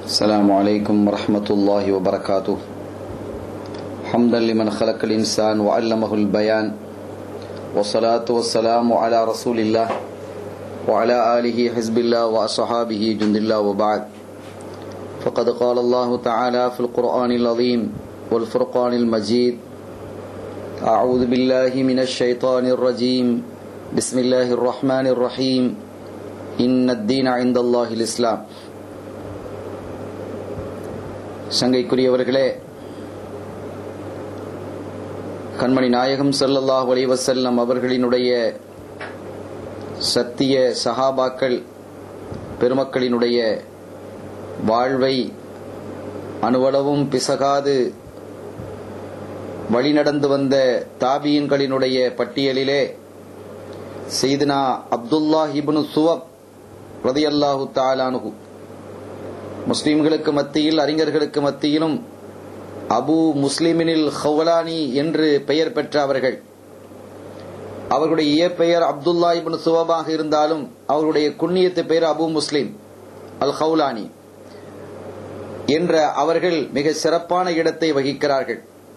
السلام عليكم ورحمة الله وبركاته حمدا لمن خلق الإنسان وعلمه البيان والصلاة والسلام على رسول الله وعلى آله حزب الله وأصحابه جند الله وبعد فقد قال الله تعالى في القرآن العظيم والفرقان المجيد أعوذ بالله من الشيطان الرجيم بسم الله الرحمن الرحيم إن الدين عند الله الإسلام சங்கைக்குரியவர்களே கண்மணி நாயகம் ஸல்லல்லாஹு அலைஹி வஸல்லம் அவர்களினுடைய சத்திய சஹாபாக்கள் பெருமக்களினுடைய வாழ்வை அணுவளவும் பிசகாது வழிநடந்து வந்த தாபியன்களினுடைய பட்டியலிலே செய்தினா அப்துல்லா இப்னு சுவப் ரதியல்லாஹு தாலானுகு முஸ்லிம்களுக்கு மத்தியில் அறிஞர்களுக்கு மத்தியிலும் அபு முஸ்லிமினில் ஹவுலானி என்று பெயர் பெற்ற அவர்கள் அவர்களுடைய இயற்பெயர் அப்துல்லா இபின் சுவபாக இருந்தாலும் அவர்களுடைய குன்னியத்து பெயர் அபு முஸ்லிம் அல் ஹவுலானி என்ற அவர்கள் மிக சிறப்பான இடத்தை வகிக்கிறார்கள்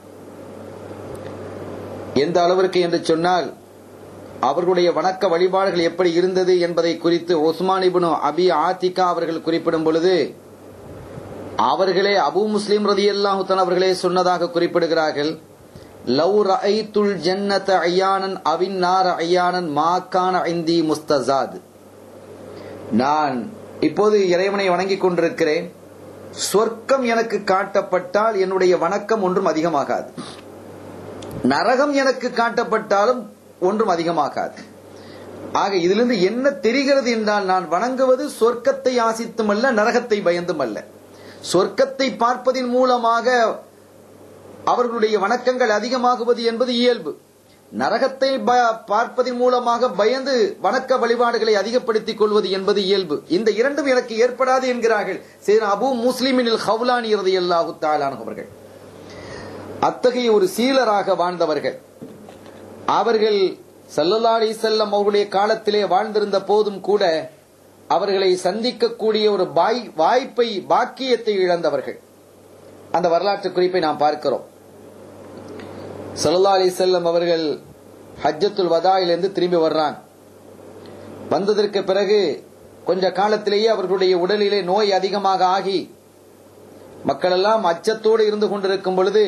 எந்த அளவிற்கு என்று சொன்னால் அவர்களுடைய வணக்க வழிபாடுகள் எப்படி இருந்தது என்பதை குறித்து ஒஸ்மான் இபுனு அபி ஆத்திகா அவர்கள் குறிப்பிடும் பொழுது அவர்களே அபு முஸ்லிம் ரதி அல்லாஹுத்தன் அவர்களே சொன்னதாக குறிப்பிடுகிறார்கள் லவ் ரஐத்துல் ஜன்னத ஐயானன் அவின் நார் ஐயானன் மாக்கான ஐந்தி முஸ்தசாத் நான் இப்போது இறைவனை வணங்கிக் கொண்டிருக்கிறேன் சொர்க்கம் எனக்கு காட்டப்பட்டால் என்னுடைய வணக்கம் ஒன்றும் அதிகமாகாது நரகம் எனக்கு காட்டப்பட்டாலும் ஒன்றும் அதிகமாகாது ஆக இதிலிருந்து என்ன தெரிகிறது என்றால் நான் வணங்குவது சொர்க்கத்தை ஆசித்தும் அல்ல நரகத்தை பயந்தும் அல்ல சொர்க்கத்தை பார்ப்பதின் மூலமாக அவர்களுடைய வணக்கங்கள் அதிகமாகுவது என்பது இயல்பு நரகத்தை பார்ப்பதன் மூலமாக பயந்து வணக்க வழிபாடுகளை அதிகப்படுத்திக் கொள்வது என்பது இயல்பு இந்த இரண்டும் எனக்கு ஏற்படாது என்கிறார்கள் சரி அபு முஸ்லிமினில் ஹவுலானி இறுதி அல்லாஹு தாலானவர்கள் அத்தகைய ஒரு சீலராக வாழ்ந்தவர்கள் அவர்கள் சல்லல்லா அலி செல்லம் அவர்களுடைய காலத்திலே வாழ்ந்திருந்த போதும் கூட அவர்களை சந்திக்கக்கூடிய ஒரு வாய்ப்பை பாக்கியத்தை இழந்தவர்கள் அந்த வரலாற்று குறிப்பை நாம் பார்க்கிறோம் சல்லா அலி செல்லம் அவர்கள் ஹஜ்ஜத்துல் வதாயிலிருந்து திரும்பி வர்றாங்க வந்ததற்கு பிறகு கொஞ்ச காலத்திலேயே அவர்களுடைய உடலிலே நோய் அதிகமாக ஆகி மக்கள் எல்லாம் அச்சத்தோடு இருந்து கொண்டிருக்கும் பொழுது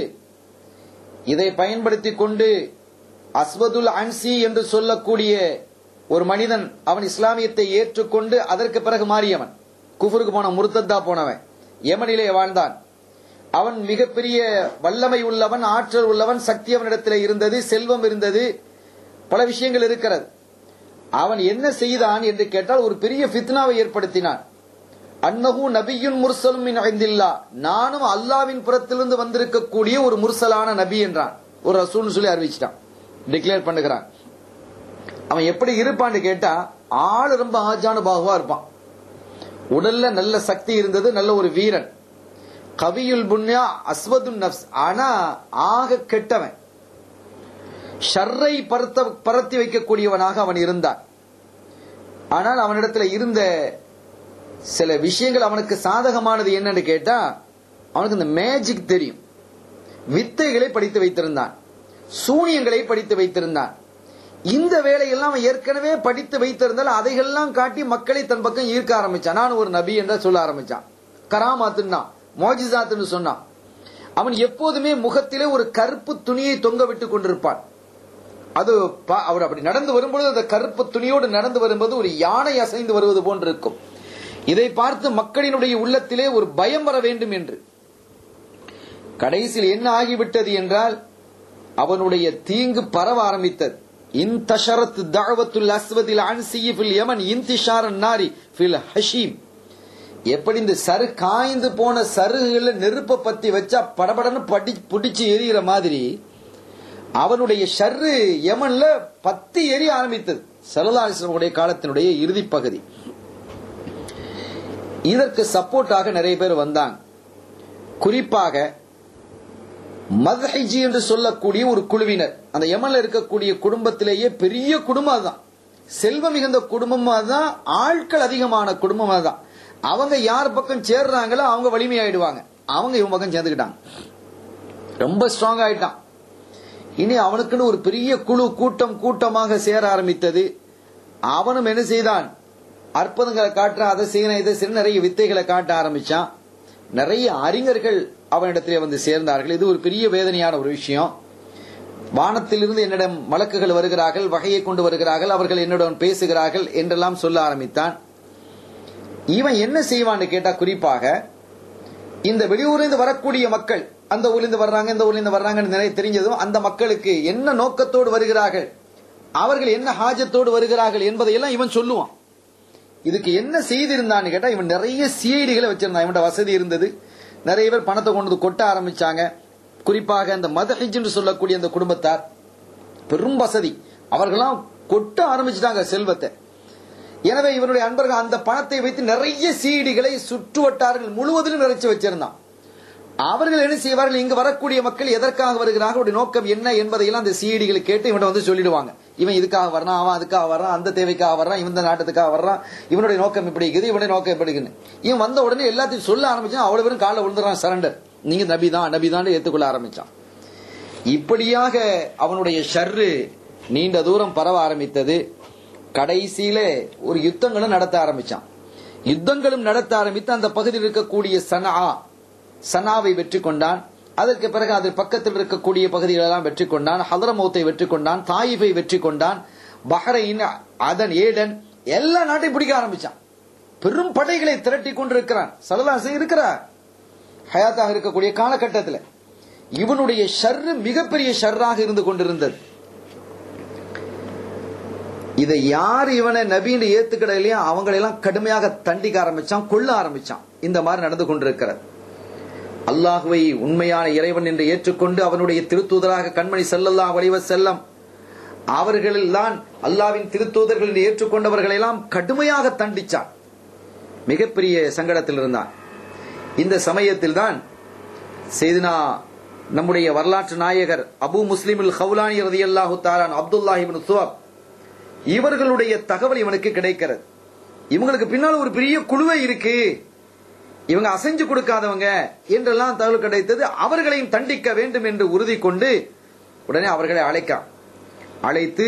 இதை பயன்படுத்தி கொண்டு அஸ்வதுல் அன்சி என்று சொல்லக்கூடிய ஒரு மனிதன் அவன் இஸ்லாமியத்தை ஏற்றுக்கொண்டு அதற்கு பிறகு மாறியவன் குஃபருக்கு போன முருத்தத்தா போனவன் யமனிலே வாழ்ந்தான் அவன் மிகப்பெரிய வல்லமை உள்ளவன் ஆற்றல் உள்ளவன் சக்தி அவனிடத்தில் இருந்தது செல்வம் இருந்தது பல விஷயங்கள் இருக்கிறது அவன் என்ன செய்தான் என்று கேட்டால் ஒரு பெரிய ஃபித்னாவை ஏற்படுத்தினான் அன்னகு நபியுன் முர்சலும் ஐந்தில்லா நானும் அல்லாவின் புறத்திலிருந்து வந்திருக்கக்கூடிய ஒரு முர்சலான நபி என்றான் ஒரு ரசூல் சொல்லி அறிவிச்சிட்டான் டிக்ளேர் பண்ணுகிறான் அவன் எப்படி இருப்பான்னு கேட்டா ஆள் ரொம்ப ஆஜானு பாகுவா இருப்பான் உடல்ல நல்ல சக்தி இருந்தது நல்ல ஒரு வீரன் கவியுல் புண்ணியா அஸ்வதுன் நப்ஸ் ஆனா ஆக கெட்டவன் ஷர்ரை பரத்த பரத்தி வைக்கக்கூடியவனாக அவன் இருந்தான் ஆனால் அவனிடத்துல இருந்த சில விஷயங்கள் அவனுக்கு சாதகமானது என்னன்னு கேட்டா அவனுக்கு இந்த மேஜிக் தெரியும் வித்தைகளை படித்து வைத்திருந்தான் சூனியங்களை படித்து வைத்திருந்தான் இந்த வேலையெல்லாம் அவன் ஏற்கனவே படித்து வைத்திருந்தால் அதைகள்லாம் காட்டி மக்களை தன் பக்கம் ஈர்க்க ஆரம்பிச்சான் நான் ஒரு நபி என்ற சொல்ல ஆரம்பிச்சான் கராமாத்துன்னா மோஜிசாத்துன்னு சொன்னான் அவன் எப்போதுமே முகத்திலே ஒரு கருப்பு துணியை தொங்க விட்டு கொண்டிருப்பான் அது அவர் அப்படி நடந்து வரும்பொழுது அந்த கருப்பு துணியோடு நடந்து வரும்போது ஒரு யானை அசைந்து வருவது போன்று இருக்கும் இதை பார்த்து மக்களினுடைய உள்ளத்திலே ஒரு பயம் வர வேண்டும் என்று கடைசியில் என்ன ஆகிவிட்டது என்றால் அவனுடைய தீங்கு பரவ ஆரம்பித்தது இன்தஷரத் தஅவத்துல் அஸ்வதில் அன்சியி ஃபில் யமன் இன்திஷாரன் நாரி ஃபில் ஹஷீம் எப்படி இந்த சரு காய்ந்து போன சருகுகள்ல நெருப்ப பத்தி வச்சா படபடன்னு படி பிடிச்சு எரியிற மாதிரி அவனுடைய ஷர்ரு யமன்ல பத்தி எரிய ஆரம்பித்தது சரலாசிரமுடைய காலத்தினுடைய இறுதி பகுதி இதற்கு சப்போர்ட்டாக நிறைய பேர் வந்தாங்க குறிப்பாக மதஹிஜி என்று சொல்லக்கூடிய ஒரு குழுவினர் அந்த யமன்ல இருக்கக்கூடிய குடும்பத்திலேயே பெரிய குடும்பம் அதுதான் செல்வம் மிகுந்த குடும்பம் அதுதான் ஆட்கள் அதிகமான குடும்பம் அதுதான் அவங்க யார் பக்கம் சேர்றாங்களோ அவங்க வலிமையாயிடுவாங்க அவங்க இவன் பக்கம் சேர்ந்துக்கிட்டாங்க ரொம்ப ஸ்ட்ராங் ஆயிட்டான் இனி அவனுக்குன்னு ஒரு பெரிய குழு கூட்டம் கூட்டமாக சேர ஆரம்பித்தது அவனும் என்ன செய்தான் அற்புதங்களை காட்டுற அதை செய்யணும் இதை செய்ய நிறைய வித்தைகளை காட்ட ஆரம்பிச்சான் நிறைய அறிஞர்கள் அவனிடத்திலே வந்து சேர்ந்தார்கள் இது ஒரு பெரிய வேதனையான ஒரு விஷயம் வானத்திலிருந்து என்னிடம் வழக்குகள் வருகிறார்கள் வகையை கொண்டு வருகிறார்கள் அவர்கள் என்னுடன் பேசுகிறார்கள் என்றெல்லாம் சொல்ல ஆரம்பித்தான் இவன் என்ன செய்வான்னு கேட்டா குறிப்பாக இந்த வெளியூரிலிருந்து வரக்கூடிய மக்கள் அந்த ஊர்லேருந்து வர்றாங்க இந்த ஊர்லேருந்து வர்றாங்கன்னு நிறைய தெரிஞ்சதும் அந்த மக்களுக்கு என்ன நோக்கத்தோடு வருகிறார்கள் அவர்கள் என்ன ஹாஜத்தோடு வருகிறார்கள் என்பதையெல்லாம் இவன் சொல்லுவான் இதுக்கு என்ன செய்திருந்தான்னு கேட்டா இவன் நிறைய சிஐடிகளை வச்சிருந்தான் இவன் வசதி இருந்தது நிறைய பேர் பணத்தை கொண்டு வந்து கொட்ட ஆரம்பிச்சாங்க குறிப்பாக அந்த மதஹிஜ் என்று சொல்லக்கூடிய அந்த குடும்பத்தார் பெரும் வசதி அவர்களாம் கொட்ட ஆரம்பிச்சிட்டாங்க செல்வத்தை எனவே இவனுடைய அன்பர்கள் அந்த பணத்தை வைத்து நிறைய சீடிகளை சுற்று வட்டார்கள் முழுவதிலும் நிறைச்சு வச்சிருந்தான் அவர்கள் என்ன செய்வார்கள் இங்கு வரக்கூடிய மக்கள் எதற்காக வருகிறார்கள் அவருடைய நோக்கம் என்ன என்பதையெல்லாம் அந்த சீடிகளை கேட்டு இவன் வந்து சொல்லிடுவாங்க இவன் இதுக்காக வர்றான் அவன் அதுக்காக வர்றான் அந்த தேவைக்காக வர்றான் இவன் இந்த நாட்டத்துக்காக வர்றான் இவனுடைய நோக்கம் இப்படி இருக்குது இவனுடைய நோக்கம் எப்படி இருக்குன்னு இவன் வந்த உடனே எல்லாத்தையும் சொல்ல ஆரம்பிச்சான் அவ்வளவு பேரும் காலை விழுந்துறான் சரண்டர் நீங்க நபி தான் நபி தான் ஏத்துக்கொள்ள ஆரம்பிச்சான் இப்படியாக அவனுடைய ஷர்ரு நீண்ட தூரம் பரவ ஆரம்பித்தது கடைசியில ஒரு யுத்தங்களும் நடத்த ஆரம்பிச்சான் யுத்தங்களும் நடத்த ஆரம்பித்து அந்த பகுதியில் இருக்கக்கூடிய சனா சனாவை வெற்றி கொண்டான் அதற்கு பிறகு அது பக்கத்தில் இருக்கக்கூடிய பகுதிகளெல்லாம் வெற்றி கொண்டான் ஹதரமௌத்தை வெற்றி கொண்டான் தாயிஃபை வெற்றி கொண்டான் பஹ்ரைன் அதன் ஏடன் எல்லா நாட்டையும் பிடிக்க ஆரம்பிச்சான் பெரும் படைகளை திரட்டி கொண்டிருக்கிறான் சலதாசன் இருக்கிறார் ஹயாத்தாக இருக்கக்கூடிய காலகட்டத்தில் இவனுடைய ஷர்ரு மிகப்பெரிய ஷர்ராக இருந்து கொண்டிருந்தது இதை யார் இவனை நபின்னு ஏத்துக்கிட இல்லையா அவங்களெல்லாம் கடுமையாக தண்டிக்க ஆரம்பிச்சான் கொள்ள ஆரம்பிச்சான் இந்த மாதிரி நடந்து கொண்டிருக்கிறது அல்லாஹுவை உண்மையான இறைவன் என்று ஏற்றுக்கொண்டு அவனுடைய திருத்தூதராக கண்மணி செல்லல்லா வடிவ செல்லம் அவர்களில் தான் அல்லாவின் திருத்தூதர்கள் என்று ஏற்றுக்கொண்டவர்களை எல்லாம் கடுமையாக தண்டிச்சான் மிகப்பெரிய சங்கடத்தில் இருந்தான் இந்த சமயத்தில் தான் செய்தினா நம்முடைய வரலாற்று நாயகர் அபு முஸ்லிமில் ஹவுலானி ரதி அல்லாஹு தாலான் அப்துல்லாஹிபின் சுவாப் இவர்களுடைய தகவல் இவனுக்கு கிடைக்கிறது இவங்களுக்கு பின்னால் ஒரு பெரிய குழுவே இருக்கு இவங்க அசைஞ்சு கொடுக்காதவங்க என்றெல்லாம் தகவல் கிடைத்தது அவர்களையும் தண்டிக்க வேண்டும் என்று உறுதி கொண்டு உடனே அவர்களை அழைக்க அழைத்து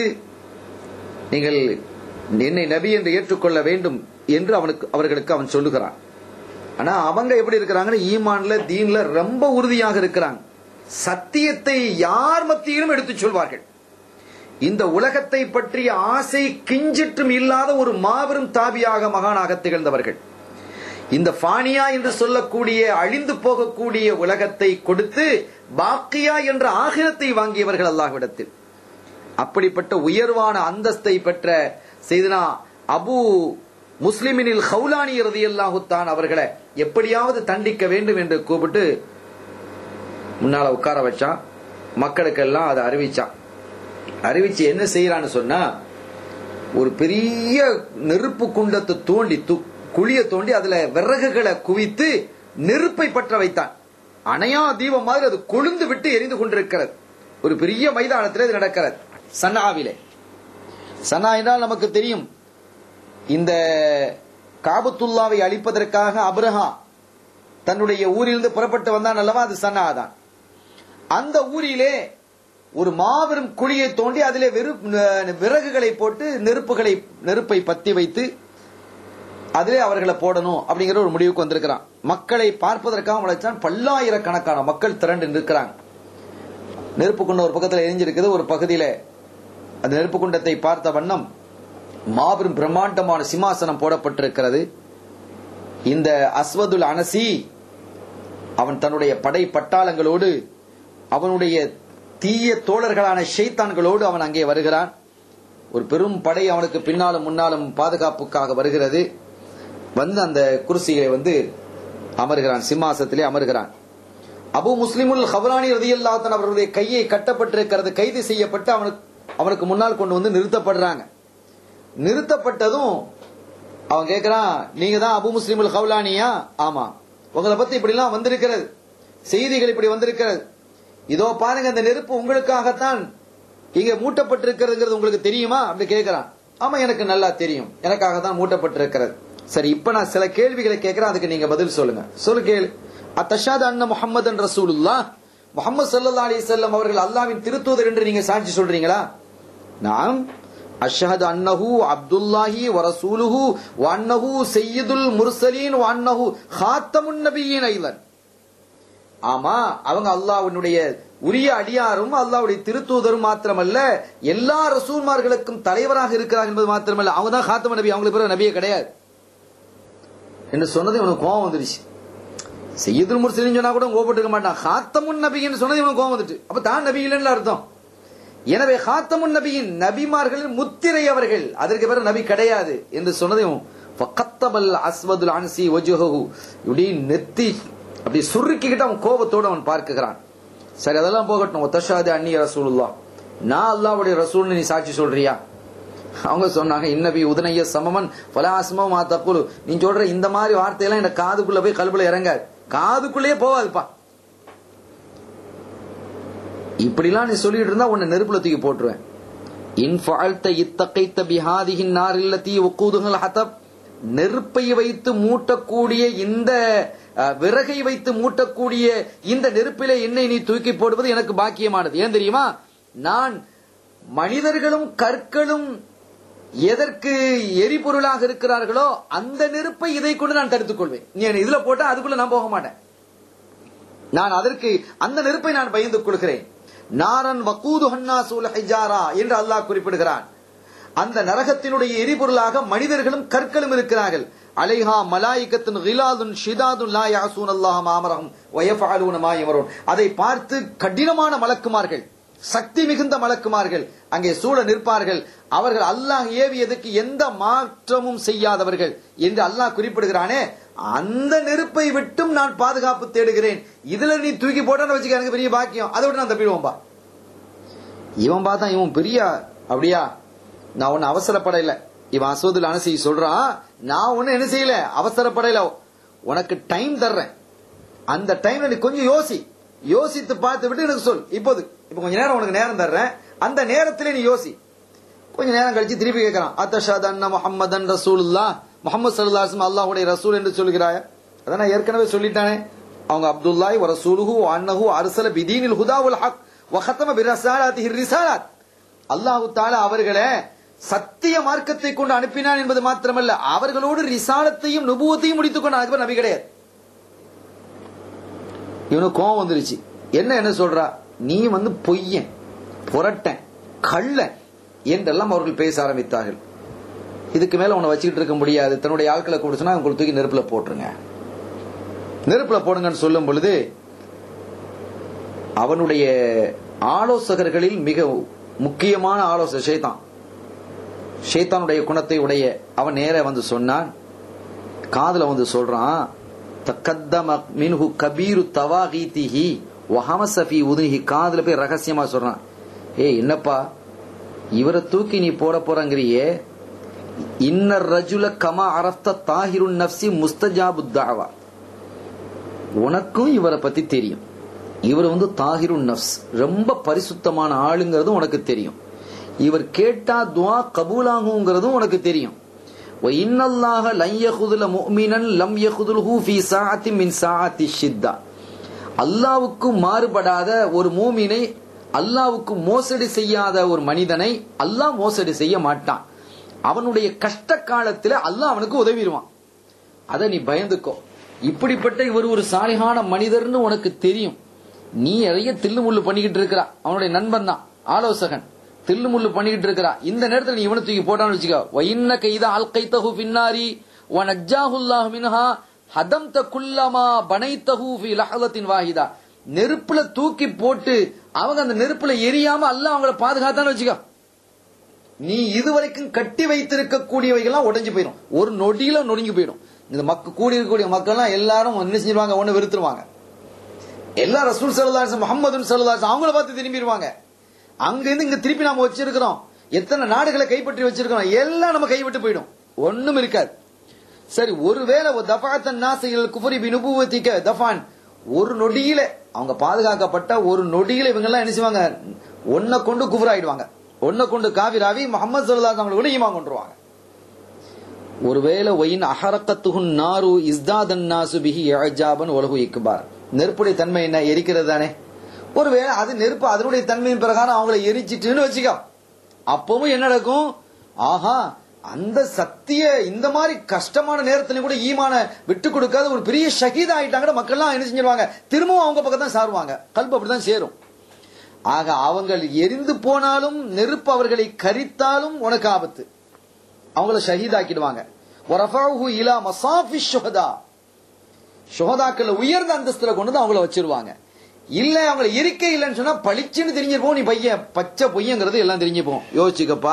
நீங்கள் என்னை நபி என்று ஏற்றுக்கொள்ள வேண்டும் என்று அவனுக்கு அவர்களுக்கு அவன் சொல்லுகிறான் ஆனா அவங்க எப்படி இருக்கிறாங்கன்னா ஈமான்ல தீன்ல ரொம்ப உறுதியாக இருக்கிறாங்க சத்தியத்தை யார் மத்தியிலும் எடுத்துச் சொல்வார்கள் இந்த உலகத்தை பற்றிய ஆசை கிஞ்சிற்றும் இல்லாத ஒரு மாபெரும் தாபியாக மகானாக திகழ்ந்தவர்கள் இந்த ஃபானியா என்று சொல்லக்கூடிய அழிந்து போகக்கூடிய உலகத்தை கொடுத்து பாக்கியா என்ற ஆகிரத்தை வாங்கியவர்கள் அல்லாஹ்விடத்தில் அப்படிப்பட்ட உயர்வான அந்தஸ்தை பெற்ற செய்தனா அபு முஸ்லிமினில் ஹவுலானி ரதியல்லாஹுத்தான் அவர்களை எப்படியாவது தண்டிக்க வேண்டும் என்று கூப்பிட்டு முன்னால உட்கார வச்சான் மக்களுக்கெல்லாம் அதை அறிவிச்சான் அறிவிச்சு என்ன செய்யறான்னு சொன்னா ஒரு பெரிய நெருப்பு குண்டத்தை தோண்டி து- குழிய தோண்டி அதுல விறகுகளை குவித்து நெருப்பை பற்ற வைத்தான் அணையா தீபம் மாதிரி அது கொழுந்து விட்டு எரிந்து கொண்டிருக்கிறது ஒரு பெரிய மைதானத்தில் இது நடக்கிறது சன்னாவிலே சன்னா என்றால் நமக்கு தெரியும் இந்த காபத்துல்லாவை அழிப்பதற்காக அப்ரஹா தன்னுடைய ஊரிலிருந்து புறப்பட்டு வந்தான் அல்லவா அது சன்னா தான் அந்த ஊரிலே ஒரு மாபெரும் குழியை தோண்டி அதிலே வெறு விறகுகளை போட்டு நெருப்புகளை நெருப்பை பத்தி வைத்து அதிலே அவர்களை போடணும் அப்படிங்கிற ஒரு முடிவுக்கு வந்திருக்கிறான் மக்களை பார்ப்பதற்காக உழைச்சான் பல்லாயிரக்கணக்கான மக்கள் திரண்டு நிற்கிறாங்க நெருப்பு குண்டம் ஒரு பக்கத்தில் எரிஞ்சிருக்குது ஒரு பகுதியில அந்த நெருப்பு குண்டத்தை பார்த்த வண்ணம் மாபெரும் பிரம்மாண்டமான சிம்மாசனம் போடப்பட்டிருக்கிறது இந்த அஸ்வதுல் அனசி அவன் தன்னுடைய படை பட்டாளங்களோடு அவனுடைய தீய தோழர்களான ஷைத்தான்களோடு அவன் அங்கே வருகிறான் ஒரு பெரும் படை அவனுக்கு பின்னாலும் முன்னாலும் பாதுகாப்புக்காக வருகிறது வந்து அந்த குர்சியை வந்து அமர்கிறான் சிம்மாசத்திலே அமர்கிறான் அபு முஸ்லிமுல் ஹவரானி ரதியல்லாத்தன் அவர்களுடைய கையை கட்டப்பட்டிருக்கிறது கைது செய்யப்பட்டு அவனுக்கு அவனுக்கு முன்னால் கொண்டு வந்து நிறுத்தப்படுறாங்க நிறுத்தப்பட்டதும் அவன் கேட்கிறான் நீங்க தான் அபு முஸ்லிமுல் ஹவுலானியா ஆமா உங்களை பத்தி இப்படி எல்லாம் வந்திருக்கிறது செய்திகள் இப்படி வந்திருக்கிறது இதோ பாருங்க இந்த நெருப்பு உங்களுக்காகத்தான் இங்க மூட்டப்பட்டிருக்கிறதுங்கிறது உங்களுக்கு தெரியுமா அப்படி கேட்கிறான் ஆமா எனக்கு நல்லா தெரியும் எனக்காக தான் மூட்டப்பட்டிருக்கிறது சரி இப்ப நான் சில கேள்விகளை கேட்கிறேன் அதுக்கு நீங்க பதில் சொல்லுங்க சொல்லு கேளு அத்தஷாத் அண்ண முஹம்மதன் ரசூலுல்லா முகமது சல்லா அலி செல்லம் அவர்கள் அல்லாவின் திருத்தூதர் என்று நீங்க சாட்சி சொல்றீங்களா நாம் அஷ்ஹது அன்னஹு அப்துல்லாஹி வரசூலுஹு வன்னஹு சையதுல் முர்சலீன் வன்னஹு ஹாத்தமுன் நபியின் ஐலன் ஆமா அவங்க அல்லாஹ்வினுடைய உரிய அடியாரும் அல்லாஹ்வுடைய திருத்தூதரும் மாத்திரமல்ல எல்லா ரசூல்மார்களுக்கும் தலைவராக இருக்கிறார் என்பது மாத்திரமல்ல அவங்க தான் ஹாத்தம நபி அவங்களுக்கு பிறகு நபியே கிடையாது என்று சொன்னது இவனுக்கு கோபம் வந்துருச்சு செய்யுதுல் முர்சலின் சொன்னா கூட கோபப்பட்டு இருக்க மாட்டான் ஹாத்தமுன் நபின்னு சொன்னது இவனுக்கு கோபம் வந்துட்டு அப்ப தான் நபி இல்லைன்னு அர்த்தம் எனவே ஹாத்தமுன் நபியின் நபிமார்களின் முத்திரை அவர்கள் அதற்கு பிறகு நபி கிடையாது என்று சொன்னதையும் ஃபக்கத்தபல் அஸ்வதுல் அன்சி வஜுஹு இப்படி நெத்தி அப்படி சுருக்கிக்கிட்டு அவன் கோபத்தோடு அவன் பார்க்குகிறான் சரி அதெல்லாம் போகட்டும் ஒத்தஷாது அந்நிய ரசூலுல்லா நான் அல்லாவுடைய ரசூல்னு நீ சாட்சி சொல்றியா அவங்க சொன்னாங்க இன்னபி உதனைய சமமன் பலாசமமா தப்புலு நீ சொல்ற இந்த மாதிரி வார்த்தையெல்லாம் இந்த காதுக்குள்ள போய் கல்புல இறங்காது காதுக்குள்ளேயே போவாதுப்பா இப்படிலாம் நீ சொல்லிட்டு இருந்தா உன்னை நெருப்புல தூக்கி போட்டுருவேன் இன் ஃபால்த்த இத்தகைத்த பிஹாதிகின் நார் இல்லத்தி ஒக்கூதுகள் ஹதப் நெருப்பை வைத்து மூட்டக்கூடிய இந்த அஹ், விறகை வைத்து மூட்டக்கூடிய இந்த நெருப்பிலே என்னை நீ தூக்கி போடுவது எனக்கு பாக்கியமானது ஏன் தெரியுமா நான் மனிதர்களும் கற்களும் எதற்கு எரிபொருளாக இருக்கிறார்களோ அந்த நெருப்பை இதை கொண்டு நான் தடுத்துக் கொள்வேன் நீ என்னை இதுல போட்டா அதுக்குள்ள நான் போக மாட்டேன் நான் அதற்கு அந்த நெருப்பை நான் பயந்து கொள்கிறேன் நாரன் வக்கூது ஹன்னாசூல் ஹிஜாரா என்று அல்லாஹ் குறிப்பிடுகிறான் அந்த நரகத்தினுடைய எரிபொருளாக மனிதர்களும் கற்களும் இருக்கிறார்கள் அலைஹா மலாயிகத்தின் கிலாதுன் ஷிதாதுன் லா யாசூன் அல்லாஹ் மாமரகம் வயஃபஅலூன மா யமரூன் அதை பார்த்து கடினமான மலக்குமார்கள் சக்தி மிகுந்த மலக்குமார்கள் அங்கே சூழ நிற்பார்கள் அவர்கள் அல்லாஹ் ஏவியதுக்கு எந்த மாற்றமும் செய்யாதவர்கள் என்று அல்லாஹ் குறிப்பிடுகிறானே அந்த நெருப்பை விட்டும் நான் பாதுகாப்பு தேடுகிறேன் இதுல நீ தூக்கி போட்டான்னு வச்சுக்க எனக்கு பெரிய பாக்கியம் அதை விட்டு நான் தப்பிடுவோம்பா இவன் பார்த்தா இவன் பெரிய அப்படியா நான் ஒன்னு அவசரப்படல இவன் அசோதுல அனசி சொல்றான் நான் ஒண்ணு என்ன செய்யல அவசரப்படல உனக்கு டைம் தர்றேன் அந்த டைம்ல நீ கொஞ்சம் யோசி யோசித்து பார்த்து விட்டு எனக்கு சொல் இப்போது இப்ப கொஞ்ச நேரம் உனக்கு நேரம் தர்றேன் அந்த நேரத்திலே நீ யோசி கொஞ்ச நேரம் கழிச்சு திருப்பி கேட்கறான் அத்தஷாத் அண்ணா முஹம்மதன் ரசூலுல்லா முகமது சல்லாஹம் அல்லாஹுடைய ரசூல் என்று சொல்கிறாய அதான் நான் ஏற்கனவே சொல்லிட்டானே அவங்க அப்துல்லாய் வ ரசூலுஹு வ அன்னஹு அர்சல பிதீனில் ஹுதா வல் ஹக் வ ஹத்தம பிரிசாலாத்திஹி ரிசாலாத் அல்லாஹு தாலா அவர்களை சத்திய மார்க்கத்தை கொண்டு அனுப்பினான் என்பது மாத்திரமல்ல அவர்களோடு ரிசாலத்தையும் நுபுவத்தையும் முடித்துக் கொண்டான் அதுக்கு நபி கிடையாது இவனுக்கு கோவம் வந்துருச்சு என்ன என்ன சொல்றா நீ வந்து பொய்யன் புரட்டன் கள்ளன் என்றெல்லாம் அவர்கள் பேச ஆரம்பித்தார்கள் இதுக்கு மேல உன்னை வச்சுக்கிட்டு இருக்க முடியாது தன்னுடைய ஆட்களை கூப்பிட்டு சொன்னா உங்களுக்கு தூக்கி நெருப்புல போட்டுருங்க நெருப்புல போடுங்கன்னு சொல்லும் பொழுது அவனுடைய ஆலோசகர்களில் மிக முக்கியமான ஆலோசனை ஷேதான் ஷேத்தானுடைய குணத்தை உடைய அவன் நேர வந்து சொன்னான் காதுல வந்து சொல்றான் தக்கத்தம மின்ஹு கபீரு தவாகீதிஹி வஹமசஃபி உதுனிஹி காதுல போய் ரகசியமா சொல்றான் ஏய் என்னப்பா இவரை தூக்கி நீ போட போறங்கிறியே இன்னர் ரஜுல கமா அரஃப்த தாஹிருன் நப்சி முஸ்தஜாபு தாவா உனக்கும் இவரை பத்தி தெரியும் இவர் வந்து தாஹிருன் நப்ஸ் ரொம்ப பரிசுத்தமான ஆளுங்கிறதும் உனக்கு தெரியும் இவர் கேட்டா துவா கபூலாகுங்கிறதும் உனக்கு தெரியும் இன்னல்லாஹ லம் யகுதுல முஃமினன் லம் யகுதுல்ஹு ஃபீ சாஅத்தி மின் சாஅத்தி ஷித்தா அல்லாவுக்கு மாறுபடாத ஒரு மூமினை அல்லாவுக்கு மோசடி செய்யாத ஒரு மனிதனை அல்லாஹ் மோசடி செய்ய மாட்டான் அவனுடைய கஷ்ட காலத்துல அல்லாஹ் அவனுக்கு உதவிடுவான் அதை நீ பயந்துக்கோ இப்படிப்பட்ட இவர் ஒரு சாலிகான மனிதர்னு உனக்கு தெரியும் நீ நிறைய தில்லு முள்ளு பண்ணிக்கிட்டு இருக்கிறா அவனுடைய நண்பன் தான் ஆலோசகன் தில்லு முள்ளு பண்ணிக்கிட்டு இருக்கிறா இந்த நேரத்துல நீ இவனை தூக்கி போட்டான்னு வச்சுக்கோ வைன்ன கைதா அல் கைத்தஹு பின்னாரி வனஜாஹுல்லாஹ் மின்ஹா ஹதம் குல்லமா பனைத்தஹு ஃபி லஹலத்தின் வாஹிதா நெருப்புல தூக்கி போட்டு அவங்க அந்த நெருப்புல எரியாம அல்லாஹ் அவங்கள பாதுகாத்தான்னு வச்சுக்கோ நீ இதுவரைக்கும் கட்டி வைத்திருக்கக்கூடியவைகள்லாம் உடைஞ்சு போயிடும் ஒரு நொடியில நொடிஞ்சு போயிடும் இந்த மக்க கூடி இருக்கக்கூடிய மக்கள்லாம் எல்லாரும் என்ன செஞ்சிருவாங்க ஒண்ணு வெறுத்துருவாங்க எல்லா ரசூல் சல்லாஸ் முகமது சல்லாஸ் அவங்கள பார்த்து திரும்பிடுவாங்க அங்க இருந்து இங்க திருப்பி நாம வச்சிருக்கிறோம் எத்தனை நாடுகளை கைப்பற்றி வச்சிருக்கிறோம் எல்லாம் நம்ம கைவிட்டு போயிடும் ஒண்ணும் இருக்காது சரி ஒருவேளை தபாத்தன் நாசைகள் குஃபரி பினுபுவத்திக்க தஃபான் ஒரு நொடியில அவங்க பாதுகாக்கப்பட்ட ஒரு நொடியில இவங்க எல்லாம் என்ன செய்வாங்க ஒன்ன கொண்டு குஃபர் ஆயிடுவாங்க ஒன்ன கொண்டு காவிராவி முகமது சல்லாஸ் அவங்களை கூட ஈமா கொண்டுருவாங்க ஒருவேளை ஒயின் அஹரக்கத்துகுன் நாரு இஸ்தாதன் நாசு பிஹி இஅஜாபன் உலகு இக்குபார் நெருப்புடைய தன்மை என்ன எரிக்கிறது தானே ஒருவேளை அது நெருப்பு அதனுடைய தன்மையின் பிரகாரம் அவங்கள எரிச்சிட்டுன்னு வச்சுக்கோ அப்பவும் என்ன நடக்கும் ஆஹா அந்த சக்திய இந்த மாதிரி கஷ்டமான நேரத்திலும் கூட ஈமான விட்டு கொடுக்காத ஒரு பெரிய ஷஹீத் ஆயிட்டாங்க மக்கள்லாம் என்ன செஞ்சிருவாங்க திரும்பவும் அவங்க பக்கம் தான் சாருவாங்க கல்பு அப்படிதான் சேரும் ஆக அவங்க எரிந்து போனாலும் நெருப்பு அவர்களை கரித்தாலும் உனக்கு ஆபத்து அவங்கள ஷஹீதாக்கிடுவாங்க வரஃபஹு இலா மசாஃபி ஷுஹதா ஷுஹதாக்கள் உயர்ந்த அந்தஸ்துல கொண்டு வந்து அவங்கள வச்சிருவாங்க இல்ல அவங்கள இருக்க இல்லைன்னு சொன்னா பளிச்சுன்னு தெரிஞ்சிருப்போம் நீ பையன் பச்சை பொய்யங்கிறது எல்லாம் தெரிஞ்சுப்போம் யோசிச்சுக்கப்பா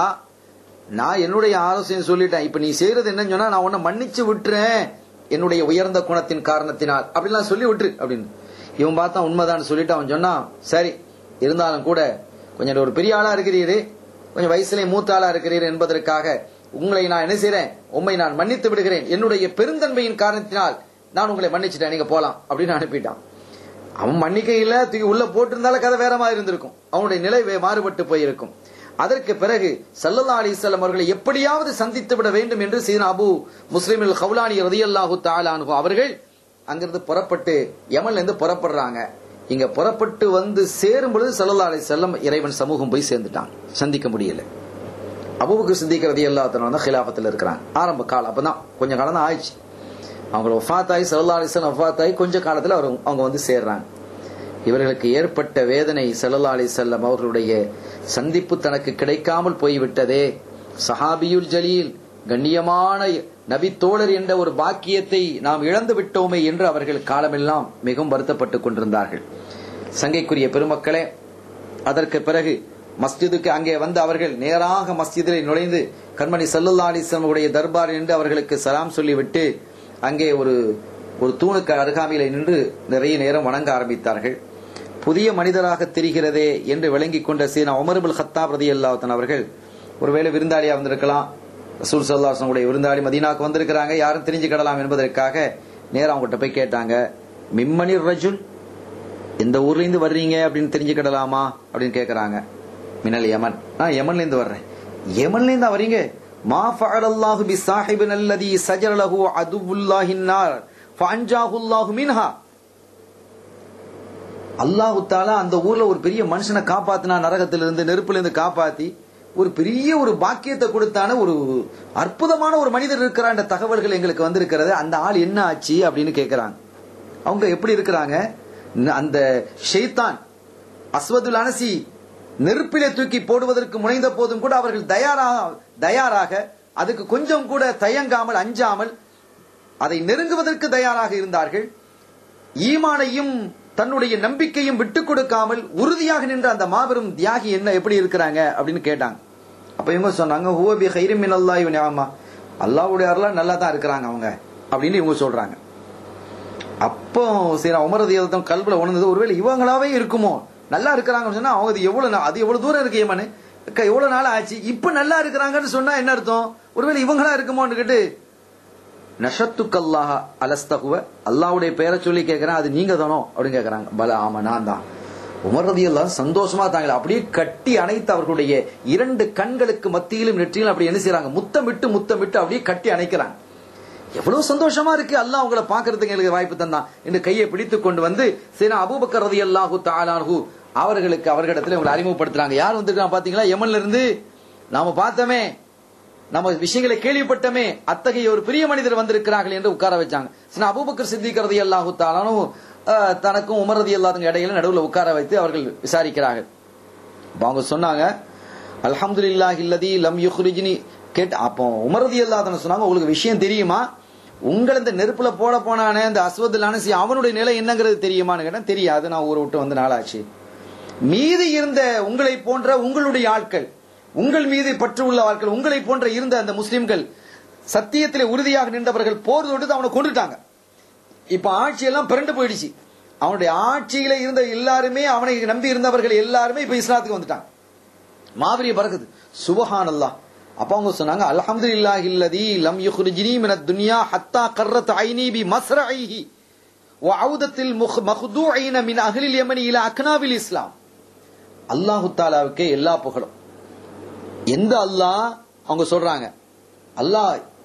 நான் என்னுடைய ஆலோசனை சொல்லிட்டேன் இப்ப நீ செய்யறது என்னன்னு சொன்னா நான் உன்னை மன்னிச்சு விட்டுறேன் என்னுடைய உயர்ந்த குணத்தின் காரணத்தினால் அப்படிலாம் சொல்லி விட்டுரு அப்படின்னு இவன் பார்த்தா உண்மைதான் சொல்லிட்டு அவன் சொன்னான் சரி இருந்தாலும் கூட கொஞ்சம் ஒரு பெரிய ஆளா இருக்கிறீரு கொஞ்சம் வயசுல மூத்த ஆளா இருக்கிறீர் என்பதற்காக உங்களை நான் என்ன செய்றேன் உண்மை நான் மன்னித்து விடுகிறேன் என்னுடைய பெருந்தன்மையின் காரணத்தினால் நான் உங்களை மன்னிச்சிட்டேன் நீங்க போலாம் அப்படின்னு அனுப்பிட்டான் அவன் மன்னிக்கையில தூக்கி உள்ள போட்டிருந்தால கதை வேற மாதிரி இருந்திருக்கும் அவனுடைய நிலை வே- மாறுபட்டு போயிருக்கும் அதற்கு பிறகு சல்லல்லா அலிசல்லம் அவர்களை எப்படியாவது சந்தித்து விட வேண்டும் என்று சீனா அபு முஸ்லிமில் ஹவுலானி ரதியல்லாஹு தாலானு அவர்கள் அங்கிருந்து புறப்பட்டு யமன்ல இருந்து புறப்படுறாங்க இங்க புறப்பட்டு வந்து சேரும் பொழுது சல்லல்லா அலிசல்லம் இறைவன் சமூகம் போய் சேர்ந்துட்டான் சந்திக்க முடியல அபுபக்கர் சித்திக் ரதியல்லாஹு வந்து ஹிலாபத்தில் இருக்கிறாங்க ஆரம்ப காலம் அப்பதான் கொஞ்ச காலம் தான் ஆயிடுச்சு அவங்க ஒஃபாத்தாயி சல்லா அலிஸ்லாம் ஒஃபாத்தாயி கொஞ்ச காலத்துல அவர் அவங்க வந்து சேர்றாங்க இவர்களுக்கு ஏற்பட்ட வேதனை சல்லா அலி செல்லம் அவர்களுடைய சந்திப்பு தனக்கு கிடைக்காமல் போய்விட்டதே சஹாபியுல் ஜலீல் கண்ணியமான நபி தோழர் என்ற ஒரு பாக்கியத்தை நாம் இழந்து விட்டோமே என்று அவர்கள் காலமெல்லாம் மிகவும் வருத்தப்பட்டுக் கொண்டிருந்தார்கள் சங்கைக்குரிய பெருமக்களே அதற்கு பிறகு மஸ்ஜிதுக்கு அங்கே வந்து அவர்கள் நேராக மஸ்ஜிதில் நுழைந்து கண்மணி சல்லுல்லா அலிஸ்லமுடைய தர்பார் என்று அவர்களுக்கு சலாம் சொல்லிவிட்டு அங்கே ஒரு ஒரு தூணுக்கு அருகாமையில் நின்று நிறைய நேரம் வணங்க ஆரம்பித்தார்கள் புதிய மனிதராக தெரிகிறதே என்று விளங்கிக் கொண்ட சீனா உமர்புல் ஹத்தாப் ரதி அல்லாத்தன் அவர்கள் ஒருவேளை விருந்தாளியா வந்திருக்கலாம் ரசூல் சல்லாசனுடைய விருந்தாளி மதீனாக்கு வந்திருக்கிறாங்க யாரும் தெரிஞ்சுக்கிடலாம் என்பதற்காக நேரா அவங்ககிட்ட போய் கேட்டாங்க மிம்மணி ரஜுல் எந்த ஊர்ல இருந்து வர்றீங்க அப்படின்னு தெரிஞ்சுக்கிடலாமா அப்படின்னு கேக்குறாங்க மினல் யமன் நான் யமன்ல இருந்து வர்றேன் யமன்ல இருந்து வரீங்க மா ஃபஅலல்லாஹு பி சாஹிபின் அல்லதி சஜர லஹு அதுவுல்லாஹின் நார் ஃபஅன்ஜாஹு அல்லாஹு மின்ஹா அல்லாஹு தாலா அந்த ஊர்ல ஒரு பெரிய மனுஷனை காப்பாத்தினா நரகத்திலிருந்து நெருப்புல இருந்து காப்பாத்தி ஒரு பெரிய ஒரு பாக்கியத்தை கொடுத்தான ஒரு அற்புதமான ஒரு மனிதர் இருக்கிறான்ற தகவல்கள் எங்களுக்கு வந்திருக்கிறது அந்த ஆள் என்ன ஆச்சு அப்படின்னு கேக்குறாங்க அவங்க எப்படி இருக்கிறாங்க ந- அந்த ஷெய்தான் அஸ்வதுல் அனசி நெருப்பிலே தூக்கி போடுவதற்கு முனைந்த போதும் கூட அவர்கள் தயாராக தயாராக அதுக்கு கொஞ்சம் கூட தயங்காமல் அஞ்சாமல் அதை நெருங்குவதற்கு தயாராக இருந்தார்கள் ஈமானையும் தன்னுடைய நம்பிக்கையும் விட்டுக் கொடுக்காமல் உறுதியாக நின்ற அந்த மாபெரும் தியாகி என்ன எப்படி இருக்கிறாங்க அப்படின்னு கேட்டாங்க அப்ப இவங்க சொன்னாங்க ஹுவபி ஹைரும் மின் அல்லாஹ் நியாமா அல்லாஹ்வுடைய அருளால் நல்லா தான் இருக்கிறாங்க அவங்க அப்படின்னு இவங்க சொல்றாங்க அப்போ சரி உமரதியதம் கல்வில உணர்ந்தது ஒருவேளை இவங்களாவே இருக்குமோ நல்லா இருக்கிறாங்கன்னு சொன்னா அவங்க அது எவ்வளவு நா- அது எவ்வளவு தூரம் இருக்கு ஏமானு அக்கா, எவ்வளவு நாள் ஆச்சு இப்ப நல்லா இருக்கிறாங்கன்னு சொன்னா என்ன அர்த்தம் ஒருவேளை இவங்களா இருக்குமோன்னு கேட்டு நஷத்துக்கல்லாஹ அலஸ்தகுவ அல்லாவுடைய பெயரை சொல்லி கேட்கிறேன் அது நீங்க தானோ அப்படின்னு கேக்குறாங்க பல ஆமா நான் தான் உமர் ரதியெல்லாம் சந்தோஷமா தாங்களே அப்படியே கட்டி அணைத்து அவர்களுடைய இரண்டு கண்களுக்கு மத்தியிலும் நெற்றியிலும் அப்படி என்ன செய்றாங்க முத்தமிட்டு முத்தமிட்டு அப்படியே கட்டி அணைக்கிறாங்க எவ்வளவு சந்தோஷமா இருக்கு அல்லாஹ் உங்களை பாக்குறதுக்கு எங்களுக்கு வாய்ப்பு தந்தான் என்று கையை பிடித்துக் கொண்டு வந்து சீனா அபூபக்கர் ரதியல்லாஹு தாலானஹு அவர்களுக்கு அவர்களிடத்துல உங்களை அறிமுகப்படுத்துறாங்க யார் வந்திருக்காங்க பாத்தீங்களா யமன்ல இருந்து நாம பார்த்தோமே நம்ம விஷயங்களை கேள்விப்பட்டமே அத்தகைய ஒரு பெரிய மனிதர் வந்திருக்கிறார்கள் என்று உட்கார வச்சாங்க சின்ன அபூபக்கர் சித்திக் ரதி அல்லாஹு தாலானும் அஹ், தனக்கும் உமர் ரதி அல்லாதுங்க இடையில நடுவுல உட்கார வைத்து அவர்கள் விசாரிக்கிறார்கள் அப்ப அவங்க சொன்னாங்க அல்ஹம்துலில்லாஹி இல்லதி லம் யுஹ்ரிஜ்னி கேட்டு அப்போ உமர் ரதி அல்லாஹ் சொன்னாங்க உங்களுக்கு விஷயம் தெரியுமா உங்களை இந்த நெருப்புல போட போனானே இந்த அஸ்வதுல் அனசி அவனுடைய நிலை என்னங்கிறது தெரியுமான்னு கேட்டேன் தெரியாது நான் ஊரை விட்டு வந்து நாளாச்சு மீதி இருந்த உங்களை போன்ற உங்களுடைய ஆட்கள் உங்கள் மீது பற்று உள்ள ஆட்கள் உங்களை போன்ற இருந்த அந்த முஸ்லிம்கள் சத்தியத்திலே உறுதியாக நின்றவர்கள் போர் தொடுத்து அவனை கொண்டுட்டாங்க இப்ப ஆட்சி எல்லாம் பிறண்டு போயிடுச்சு அவனுடைய ஆட்சியில இருந்த எல்லாருமே அவனை நம்பி இருந்தவர்கள் எல்லாருமே இப்ப இஸ்லாத்துக்கு வந்துட்டாங்க மாபெரிய பறக்குது சுபஹான் அல்லாஹ் அப்ப அவங்க சொன்னாங்க அல்ஹம்துலில்லாஹி இல்லதி லம் யுஹ்ரிஜ்னி மினத் துன்யா ஹத்தா கர்ரத் ஐனி பி மஸ்ரஇஹி வஅவுதத்தில் மஹ்தூஇன மின் அஹ்லில் யமனி இலா அக்னாபில் இஸ்லாம் அல்லாஹு தாலாவுக்கே எல்லா புகழும் எந்த அல்லாஹ் அவங்க சொல்றாங்க அல்லாஹ்